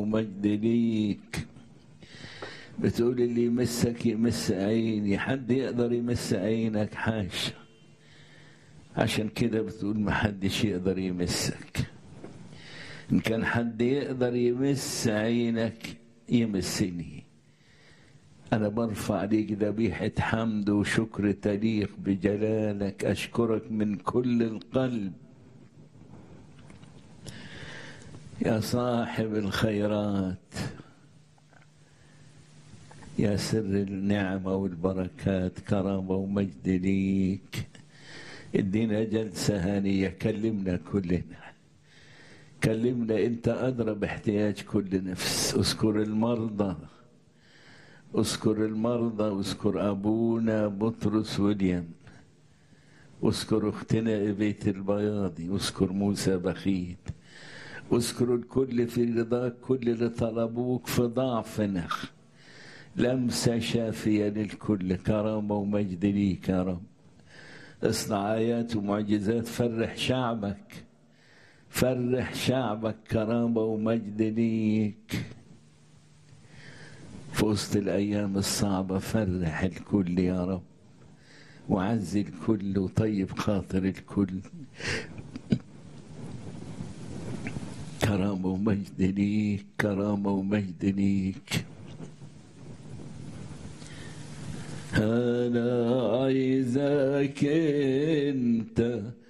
ومجد ليك بتقول اللي يمسك يمس عيني حد يقدر يمس عينك حاشا عشان كده بتقول محدش يقدر يمسك إن كان حد يقدر يمس عينك يمسني أنا برفع عليك ذبيحة حمد وشكر تليق بجلالك أشكرك من كل القلب يا صاحب الخيرات يا سر النعمة والبركات كرامة ومجد ليك ادينا جلسة هانية كلمنا كلنا كلمنا انت ادرى باحتياج كل نفس اذكر المرضى اذكر المرضى واذكر ابونا بطرس ويليام واذكر اختنا بيت البياضي واذكر موسى بخيت واذكر الكل في رضاك كل اللي طلبوك في ضعفنا لمسة شافية للكل كرامة ومجد ليك يا رب اصنع آيات ومعجزات فرح شعبك فرح شعبك كرامة ومجد ليك في وسط الأيام الصعبة فرح الكل يا رب وعزي الكل وطيب خاطر الكل كرامة ومجد ليك كرامة ومجد ليك أنا عايزك أنت